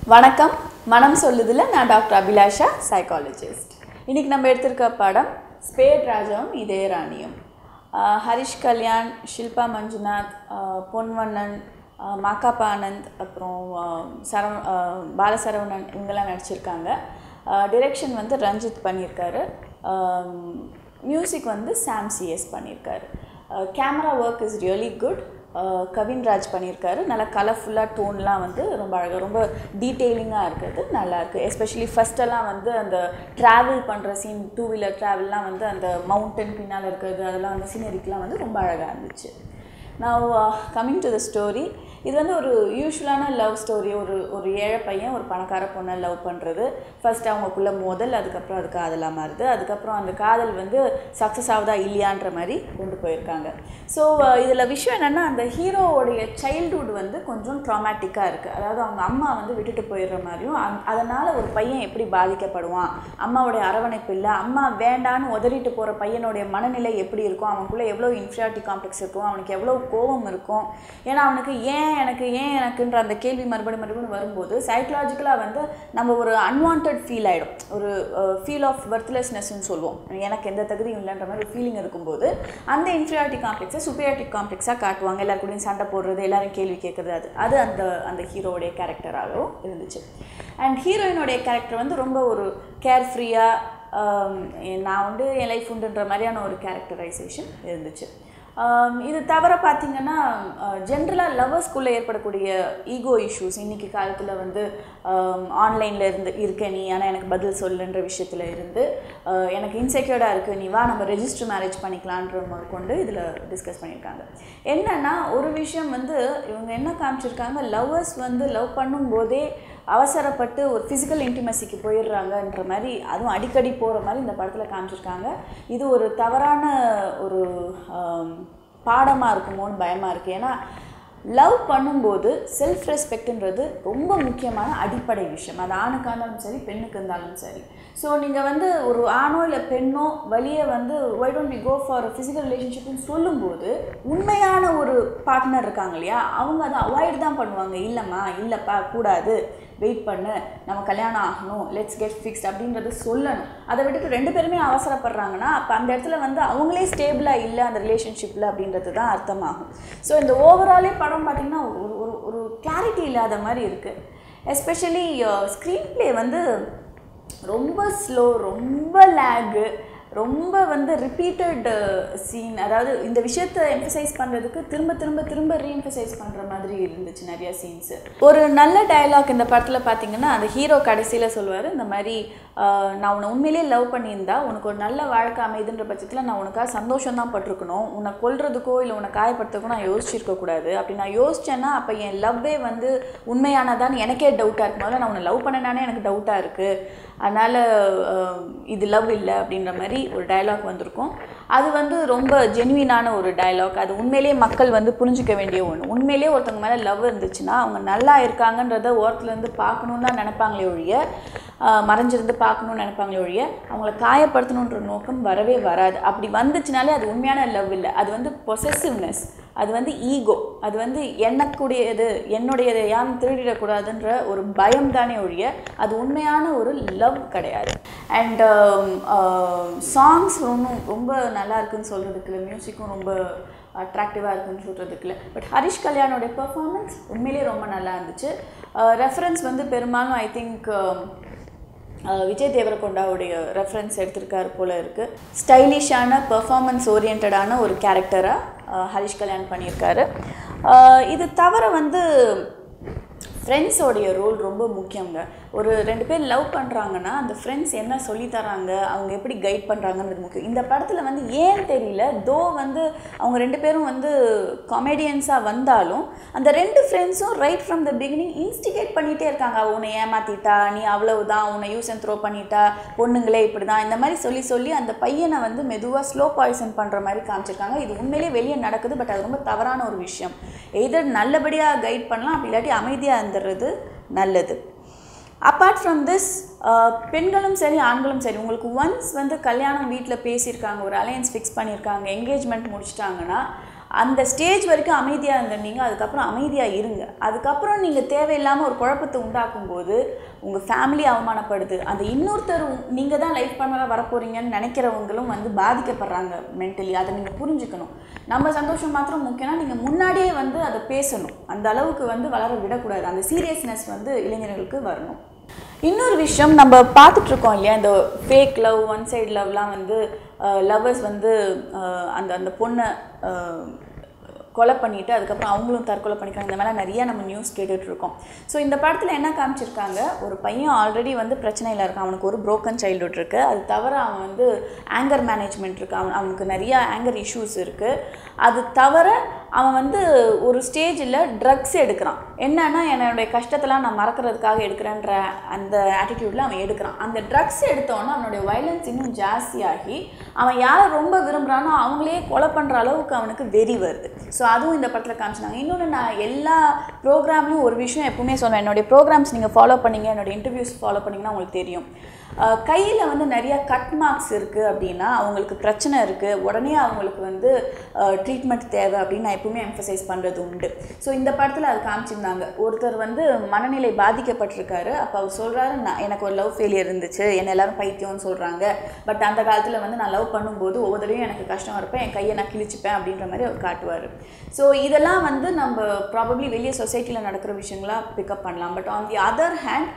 வணக்கம் மனம் சொல்லுதில் நான் டாக்டர் அபிலாஷா சைக்காலஜிஸ்ட் இன்னைக்கு நம்ம எடுத்திருக்க படம் ஸ்பேட் ராஜாவும் இதே ராணியும் ஆஹ் ஹரிஷ் கல்யாண் ஷில்பா மஞ்சுநாத் ஆஹ் பொன்வண்ணன் ஆஹ் மாக்காப்பா ஆனந்த் அப்புறம் ஆஹ் சரவ ஆஹ் பாலசரவணன் இவங்கெல்லாம் நடிச்சிருக்காங்க டிரெக்ஷன் வந்து ரஞ்சித் பண்ணியிருக்காரு மியூசிக் வந்து சாம் சிஎஸ் பண்ணியிருக்காரு camera work is really good Kavinraj பண்ணியிருக்காரு நல்லா கலர்ஃபுல்லாக டோன்லாம் வந்து ரொம்ப அழகாக ரொம்ப டீட்டெயிலிங்காக இருக்கிறது நல்லாயிருக்கு எஸ்பெஷலி ஃபஸ்ட்டெல்லாம் வந்து அந்த ட்ராவல் பண்ணுற சீன் டூ வீலர் ட்ராவல்லாம் வந்து அந்த மவுண்டன் பின்னால் இருக்கிறது அதெல்லாம் வந்து சீனரிக்கெலாம் வந்து ரொம்ப அழகாக இருந்துச்சு நான் கம்மிங் டு த ஸ்டோரி இது வந்து ஒரு யூஸ்வலான லவ் ஸ்டோரி ஒரு ஒரு ஏழை பையன் ஒரு பணக்கார பொண்ணை லவ் பண்ணுறது ஃபர்ஸ்ட் அவங்களுக்குள்ள மோதல் அதுக்கப்புறம் அது காதலாக மாறுது அதுக்கப்புறம் அந்த காதல் வந்து சக்ஸஸ் ஆகுதா இல்லையான்ற மாதிரி கொண்டு போயிருக்காங்க ஸோ இதில் விஷயம் என்னென்னா அந்த ஹீரோவோடைய சைல்டுஹுட் வந்து கொஞ்சம் ட்ராமேட்டிக்காக இருக்குது அதாவது அவங்க அம்மா வந்து விட்டுட்டு போயிடுற மாதிரியும் அந் அதனால் ஒரு பையன் எப்படி பாதிக்கப்படுவான் அம்மாவுடைய அரவணைப்பு இல்லை அம்மா வேண்டான்னு உதறிட்டு போகிற பையனுடைய மனநிலை எப்படி இருக்கும் அவனுக்குள்ளே எவ்வளோ இன்ஃபியாரிட்டி காம்ப்ளெக்ஸ் இருக்கும் அவனுக்கு எவ்வளோ கோபம் இருக்கும் ஏன்னா அவனுக்கு ஏன் எனக்கு ஏன் எனக்குன்ற அந்த கேள்வி மறுபடியும் மறுபடியும் வரும்போது சைக்கலாஜிக்கலாக வந்து நம்ம ஒரு அன்வான்ட் ஃபீல் ஆகிடும் ஒரு ஃபீல் ஆஃப் ஒர்த்லெஸ்னஸ்ன்னு சொல்லுவோம் எனக்கு எந்த தகுதியும் இல்லைன்ற மாதிரி ஃபீலிங் இருக்கும்போது அந்த இன்ஃபீரியாரிட்டி காம்ப்ளெக்ஸை சுப்பீரியாரிட்டி காம்ப்ளெக்ஸாக காட்டுவாங்க எல்லாரும் கூடயும் சண்டை போடுறது எல்லாரும் கேள்வி கேட்குறது அது அது அந்த அந்த ஹீரோவுடைய கேரக்டராகவும் இருந்துச்சு அண்ட் ஹீரோயினுடைய கேரக்டர் வந்து ரொம்ப ஒரு கேர்ஃப்ரீயாக நான் வந்து என் லைஃப் உண்டுன்ற மாதிரியான ஒரு கேரக்டரைசேஷன் இருந்துச்சு ஆம், இது தவிர பார்த்தீங்கன்னா ஜென்ரலாக லவ்வர்ஸ்குள்ளே ஏற்படக்கூடிய ஈகோ இஷ்யூஸ் இன்றைக்கி காலத்தில் வந்து ஆன்லைனில் இருந்து இருக்க நீ ஆனால் எனக்கு பதில் சொல்லுன்ற விஷயத்தில் இருந்து ஆஹ், எனக்கு இன்செக்யூர்டாக இருக்குது நீ வா நம்ம ரெஜிஸ்டர் மேரேஜ் பண்ணிக்கலான்ற முதல் கொண்டு இதில் டிஸ்கஸ் பண்ணியிருக்காங்க என்னென்னா ஒரு விஷயம் வந்து இவங்க என்ன காமிச்சிருக்காங்க லவ்வர்ஸ் வந்து லவ் பண்ணும்போதே அவசரப்பட்டு ஒரு ஃபிசிக்கல் இன்டிமசிக்கு போயிடுறாங்கன்ற மாதிரி அதுவும் அடிக்கடி போகிற மாதிரி இந்த படத்தில் காமிச்சிருக்காங்க இது ஒரு தவறான ஒரு பாடமாக இருக்குமோன்னு பயமாக இருக்குது ஏன்னா லவ் பண்ணும்போது செல்ஃப் ரெஸ்பெக்ட்ன்றது ரொம்ப முக்கியமான அடிப்படை விஷயம் அது ஆணுக்காக இருந்தாலும் சரி பெண்ணுக்கு இருந்தாலும் சரி ஸோ நீங்கள் வந்து ஒரு ஆணோ இல்லை பெண்ணோ வழியே வந்து why don't we go for physical ரிலேஷன்ஷிப்னு சொல்லும்போது உண்மையான ஒரு பார்ட்னர் இருக்காங்க இல்லையா அவங்க அதை அவாய்ட் தான் பண்ணுவாங்க இல்லைம்மா இல்லைப்பா கூடாது வெயிட் பண்ணு நம்ம கல்யாணம் ஆகணும் லெட்ஸ் கெட் ஃபிக்ஸ்ட் அப்படின்றத சொல்லணும் அதை விட்டுட்டு ரெண்டு பேருமே அவசரப்படுறாங்கன்னா அப்போ அந்த இடத்துல வந்து அவங்களே ஸ்டேபிளாக இல்லை அந்த ரிலேஷன்ஷிப்பில் அப்படின்றது தான் அர்த்தமாகும் ஸோ இந்த ஓவராலே படம் பார்த்திங்கன்னா ஒரு ஒரு ஒரு கிளாரிட்டி இல்லாத மாதிரி இருக்குது எஸ்பெஷலி ஸ்க்ரீன் ப்ளே வந்து ரொம்ப ஸ்லோ ரொம்ப லேகு ரொம்ப வந்து ரிப்பீட்டட் சீன் அதாவது இந்த விஷயத்தை எம்ஃபசைஸ் பண்ணுறதுக்கு திரும்ப திரும்ப திரும்ப ரீஎம்ஃபசைஸ் பண்ணுற மாதிரி இருந்துச்சு நிறைய சீன்ஸு ஒரு நல்ல டயலாக் இந்த படத்தில் பார்த்தீங்கன்னா அந்த ஹீரோ கடைசியில் சொல்லுவார் இந்த மாதிரி ஆஹ், நான் உன்னை உண்மையிலேயே லவ் பண்ணியிருந்தா உனக்கு ஒரு நல்ல வாழ்க்கை அமைதுன்ற பட்சத்தில் நான் உனக்காக சந்தோஷம் தான் பட்டிருக்கணும் உன்னை கொல்றதுக்கோ இல்லை உன்னை காயப்படுத்துறதுக்கோ நான் யோசிச்சிருக்க கூடாது அப்படி நான் யோசிச்சேன்னா அப்போ என் லவ்வே வந்து உண்மையானதான்னு எனக்கே டவுட்டாக இருக்கு முதல்ல நான் உன்னை லவ் பண்ணனானே எனக்கு டவுட்டாக இருக்குது அதனால் இது லவ் இல்லை அப்படின்ற மாதிரி ஒரு டயலாக் வந்திருக்கும் அது வந்து ரொம்ப ஜென்வினான ஒரு டயலாக் அது உண்மையிலேயே மக்கள் வந்து புரிஞ்சிக்க வேண்டிய ஒன்று உண்மையிலேயே ஒருத்தவங்க மேலே லவ் இருந்துச்சுன்னா அவங்க நல்லா இருக்காங்கன்றத ஓரத்துலேருந்து பார்க்கணுன்னு தான் நினைப்பாங்களே ஒழிய ஆஹ், மறைஞ்சிருந்து பார்க்கணும்னு நினைப்பாங்களே ஒழிய அவங்கள காயப்படுத்தணுன்ற நோக்கம் வரவே வராது அப்படி வந்துச்சுனாலே அது உண்மையான லவ் இல்லை அது வந்து பொசசிவ்னஸ் அது வந்து ஈகோ அது வந்து எனக்குடையது என்னுடையது யாரும் திருடிடக்கூடாதுன்ற ஒரு பயம் தானே ஒழிய அது உண்மையான ஒரு லவ் கிடையாது அண்ட் சாங்ஸ் ரொம்ப ரொம்ப நல்லா இருக்குன்னு சொல்கிறதுக்கு இல்லை மியூசிக்கும் ரொம்ப அட்ராக்டிவாக இருக்குன்னு சொல்கிறதுக்கு இல்லை பட் ஹரிஷ் கல்யாணோடைய பெர்ஃபார்மன்ஸ் உண்மையிலேயே ரொம்ப நல்லா இருந்துச்சு ரெஃபரன்ஸ் வந்து பெரும்பாலும் ஐ திங்க் அஹ் விஜய் தேவரகொண்டாவுடைய ரெஃபரன்ஸ் எடுத்திருக்காரு போல இருக்குது ஸ்டைலிஷான பெர்ஃபார்மன்ஸ் ஓரியன்டான ஒரு கேரக்டராக ஹரிஷ் கல்யாண் பண்ணியிருக்காரு அஹ் இது தவிர வந்து ஃப்ரெண்ட்ஸோடைய ரோல் ரொம்ப முக்கியங்க ஒரு ரெண்டு பேர் லவ் பண்ணுறாங்கன்னா அந்த ஃப்ரெண்ட்ஸ் என்ன சொல்லி தராங்க அவங்க எப்படி கைட் பண்ணுறாங்கன்றது முக்கியம் இந்த படத்தில் வந்து ஏன் தெரியல தோ வந்து அவங்க ரெண்டு பேரும் வந்து காமெடியன்ஸாக வந்தாலும் அந்த ரெண்டு ஃப்ரெண்ட்ஸும் right from the beginning instigate பண்ணிகிட்டே இருக்காங்க அவ உன்னை ஏமாத்திட்டா நீ அவ்வளவுதான் உன்னை யூஸ் அண்ட் த்ரோ பண்ணிட்டா பொண்ணுங்களே இப்படி தான் இந்த மாதிரி சொல்லி சொல்லி அந்த பையனை வந்து மெதுவாக ஸ்லோ பாய்சன் பண்ணுற மாதிரி காமிச்சிருக்காங்க இது உண்மையிலேயே வெளியே நடக்குது பட் அது ரொம்ப தவறான ஒரு விஷயம் எதர் நல்லபடியாக கைட் பண்ணலாம் அப்படி இல்லாட்டி அமைதியாக இருந்துடுறது நல்லது அப்பார்ட் ஃப்ரம் திஸ் பெண்களும் சரி ஆண்களும் சரி உங்களுக்கு ஒன்ஸ் வந்து கல்யாணம் வீட்டில் பேசியிருக்காங்க ஒரு அலையன்ஸ் ஃபிக்ஸ் பண்ணியிருக்காங்க என்கேஜ்மெண்ட் முடிச்சிட்டாங்கன்னா அந்த ஸ்டேஜ் வரைக்கும் அமைதியாக இருந்திருந்தீங்க அதுக்கப்புறம் அமைதியாக இருங்க அதுக்கப்புறம் நீங்கள் தேவையில்லாமல் ஒரு குழப்பத்தை உண்டாக்கும் போது உங்கள் ஃபேமிலி அவமானப்படுது அந்த இன்னொருத்தர் நீங்கள் தான் லைஃப் பண்ணால் வரப்போறீங்கன்னு நினைக்கிறவங்களும் வந்து பாதிக்கப்படுறாங்க மென்டலி அதை நீங்கள் புரிஞ்சுக்கணும் நம்ம சந்தோஷம் மாத்திரம் முக்கியம்னா நீங்கள் முன்னாடியே வந்து அதை பேசணும் அந்த அளவுக்கு வந்து வளர விடக்கூடாது அந்த சீரியஸ்னஸ் வந்து இளைஞர்களுக்கு வரணும் இன்னொரு விஷயம் நம்ம பார்த்துட்டு இருக்கோம் இல்லையா இந்த ஃபேக் லவ் ஒன் சைடு லவ்லாம் வந்து லவ்வர்ஸ் வந்து அஹ், அந்த அந்த பொண்ணை அஹ், கொலை பண்ணிட்டு அதுக்கப்புறம் அவங்களும் தற்கொலை பண்ணிக்கிறாங்க இந்த மாதிரிலாம் நிறைய நம்ம நியூஸ் கேட்டுட்டு இருக்கோம் ஸோ இந்த படத்தில் என்ன காமிச்சிருக்காங்க ஒரு பையன் ஆல்ரெடி வந்து பிரச்சனையில் இருக்கான் அவனுக்கு ஒரு broken childhood இருக்கு அது தவிர அவன் வந்து ஆங்கர் மேனேஜ்மெண்ட் இருக்கு அவன் அவனுக்கு நிறைய ஆங்கர் இஷ்யூஸ் இருக்கு அது தவிர அவன் வந்து ஒரு ஸ்டேஜில் ட்ரக்ஸ் எடுக்கிறான் என்னன்னா என்னுடைய கஷ்டத்தெல்லாம் நான் மறக்கிறதுக்காக எடுக்கிறேன்ற அந்த ஆட்டிடியூடில் அவன் எடுக்கிறான் அந்த ட்ரக்ஸ் எடுத்தோன்னே அவனுடைய வயலன்ஸ் இன்னும் ஜாஸ்தியாகி அவன் யாரை ரொம்ப விரும்புகிறானோ அவங்களே கொலை பண்ணுற அளவுக்கு அவனுக்கு வெறி வருது ஸோ அதுவும் இந்த படத்தில் காமிச்சினாங்க இன்னொன்று நான் எல்லா ப்ரோக்ராம்லையும் ஒரு விஷயம் எப்பவுமே சொல்லுவேன் என்னுடைய ப்ரோக்ராம்ஸ் நீங்கள் ஃபாலோ பண்ணீங்க என்னுடைய இன்டர்வியூஸ் ஃபாலோ பண்ணீங்கன்னா உங்களுக்கு தெரியும் கையில் வந்து நிறைய கட் மார்க்ஸ் இருக்குது அப்படின்னா அவங்களுக்கு பிரச்சனை இருக்குது உடனே அவங்களுக்கு வந்து ட்ரீட்மெண்ட் தேவை அப்படின்னு நான் எப்பவுமே எம்ஃபசைஸ் பண்ணுறது உண்டு ஸோ இந்த படத்தில் அது காமிச்சிருந்தாங்க ஒருத்தர் வந்து மனநிலை பாதிக்கப்பட்டிருக்காரு அப்போ அவர் சொல்கிறாரு நான் எனக்கு ஒரு லவ் ஃபெயிலியர் இருந்துச்சு என்ன எல்லாரும் பைத்தியம்னு சொல்கிறாங்க பட் அந்த காலத்தில் வந்து நான் லவ் பண்ணும்போது ஒவ்வொரு தடவையும் எனக்கு கஷ்டம் இருப்பேன் என் கையை நான் கிழிச்சுப்பேன் அப்படின்ற மாதிரி அவர் காட்டுவார் ஸோ இதெல்லாம் வந்து நம்ம ப்ராபப்ளி வெளியே சொசைட்டியில் நடக்கிற விஷயங்களா பிக்கப் பண்ணலாம் but on the other hand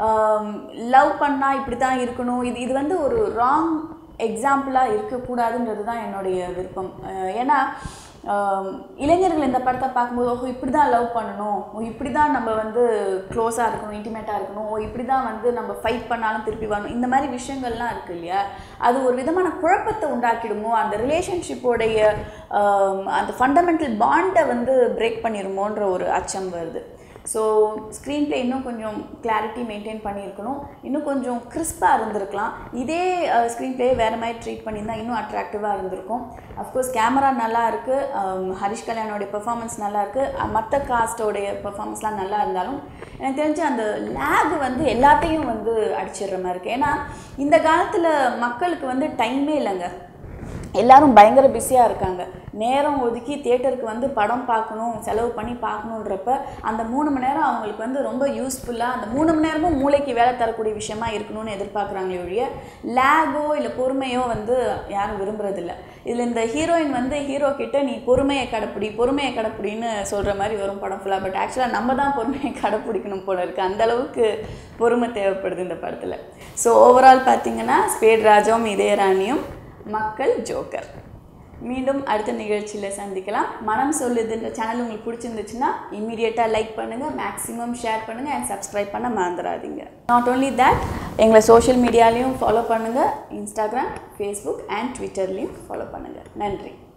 love பண்ணால் இப்படி தான் இருக்கணும் இது இது வந்து ஒரு ராங் எக்ஸாம்பிளாக இருக்கக்கூடாதுன்றது தான் என்னுடைய விருப்பம் அஹ் ஏன்னா ஆம், இளைஞர்கள் இந்த படத்தை பார்க்கும்போது ஓஹோ இப்படி தான் லவ் பண்ணணும் ஓ இப்படி தான் நம்ம வந்து க்ளோஸாக இருக்கணும் இன்டிமேட்டாக இருக்கணும் ஓ இப்படி தான் வந்து நம்ம ஃபைட் பண்ணாலும் திருப்பி வரணும் இந்த மாதிரி விஷயங்கள்லாம் இருக்கு இல்லையா அது ஒரு விதமான குழப்பத்தை உண்டாக்கிடுமோ அந்த ரிலேஷன்ஷிப்போடைய அந்த ஃபண்டமெண்டல் பாண்டை வந்து பிரேக் பண்ணிடுமோன்ற ஒரு அச்சம் வருது ஸோ ஸ்க்ரீன் ப்ளே இன்னும் கொஞ்சம் கிளாரிட்டி மெயின்டைன் பண்ணியிருக்கணும் இன்னும் கொஞ்சம் கிறிஸ்பாக இருந்திருக்கலாம் இதே ஸ்க்ரீன் ப்ளே வேறு மாதிரி ட்ரீட் பண்ணியிருந்தா இன்னும் அட்ராக்டிவாக இருந்திருக்கும் அஃப்கோர்ஸ் கேமரா நல்லா இருக்குது ஹரிஷ் கல்யாணோடைய பெர்ஃபார்மன்ஸ் நல்லா இருக்குது மற்ற காஸ்டோடைய பெர்ஃபார்மன்ஸ்லாம் நல்லா இருந்தாலும் எனக்கு தெரிஞ்சு அந்த லேக் வந்து எல்லாத்தையும் வந்து அடிச்சிடுற மாதிரி இருக்குது ஏன்னா இந்த காலத்தில் மக்களுக்கு வந்து டைமே இல்லைங்க எல்லாரும் பயங்கர பிஸியாக இருக்காங்க நேரம் ஒதுக்கி தியேட்டருக்கு வந்து படம் பார்க்கணும் செலவு பண்ணி பார்க்கணுன்றப்ப அந்த மூணு மணி நேரம் அவங்களுக்கு வந்து ரொம்ப யூஸ்ஃபுல்லாக அந்த மூணு மணி நேரமும் மூளைக்கு வேலை தரக்கூடிய விஷயமா இருக்கணும்னு எதிர்பார்க்குறாங்களே ஒழிய லேகோ இல்லை பொறுமையோ வந்து யாரும் விரும்புறதில்ல இதில் இந்த ஹீரோயின் வந்து ஹீரோ கிட்ட நீ பொறுமையை கடைப்பிடி பொறுமையை கடைப்பிடின்னு சொல்கிற மாதிரி வரும் படம் ஃபுல்லாக பட் ஆக்சுவலாக நம்ம தான் பொறுமையை கடைப்பிடிக்கணும் போல இருக்குது அந்த அளவுக்கு பொறுமை தேவைப்படுது இந்த படத்தில் ஸோ ஓவரால் பார்த்தீங்கன்னா ஸ்பேட் ராஜாவும் இதயராணியும் மக்கள் ஜோக்கர் மீண்டும் அடுத்த நிகழ்ச்சியில் சந்திக்கலாம் மனம் சொல்லுதுன்ற சேனல் உங்களுக்கு பிடிச்சிருந்துச்சுன்னா இமீடியட்டாக லைக் பண்ணுங்கள் மேக்ஸிமம் ஷேர் பண்ணுங்கள் அண்ட் சப்ஸ்கிரைப் பண்ண மறந்துடாதீங்க நாட் ஓன்லி தேட் எங்களை சோஷியல் மீடியாலையும் ஃபாலோ பண்ணுங்கள் இன்ஸ்டாகிராம் ஃபேஸ்புக் அண்ட் ட்விட்டர்லேயும் ஃபாலோ பண்ணுங்கள் நன்றி